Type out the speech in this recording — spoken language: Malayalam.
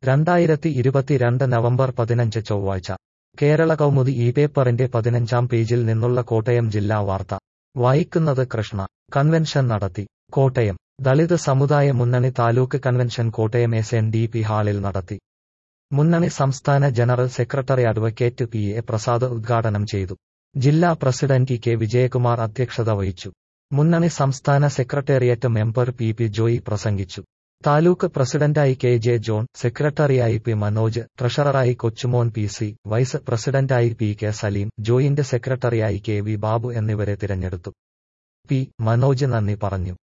രണ്ടായിരത്തി ഇരുപത്തിരണ്ട് നവംബർ പതിനഞ്ച് ചൊവ്വാഴ്ച കേരള കൗമുദി ഈ പേപ്പറിന്റെ പതിനഞ്ചാം പേജിൽ നിന്നുള്ള കോട്ടയം ജില്ലാ വാർത്ത വായിക്കുന്നത് കൃഷ്ണ കൺവെൻഷൻ നടത്തി കോട്ടയം ദളിത് സമുദായ മുന്നണി taluk convention Kottayam S N D P ഹാളിൽ നടത്തി മുന്നണി സംസ്ഥാന general secretary advocate P A Prasad ഉദ്ഘാടനം ചെയ്തു ജില്ലാ പ്രസിഡന്റ് കെ വിജയകുമാർ അധ്യക്ഷത വഹിച്ചു മുന്നണി സംസ്ഥാന secretariat member P P Joy പ്രസംഗിച്ചു താലൂക്ക് പ്രസിഡന്റായി കെ ജെ ജോൺ സെക്രട്ടറിയായി പി മനോജ് ട്രഷററായി കൊച്ചുമോൻ പി സി വൈസ് പ്രസിഡന്റായി പി കെ സലീം ജോയിന്റ് സെക്രട്ടറിയായി കെ വി ബാബു എന്നിവരെ തിരഞ്ഞെടുത്തു പി മനോജ് നന്ദി പറഞ്ഞു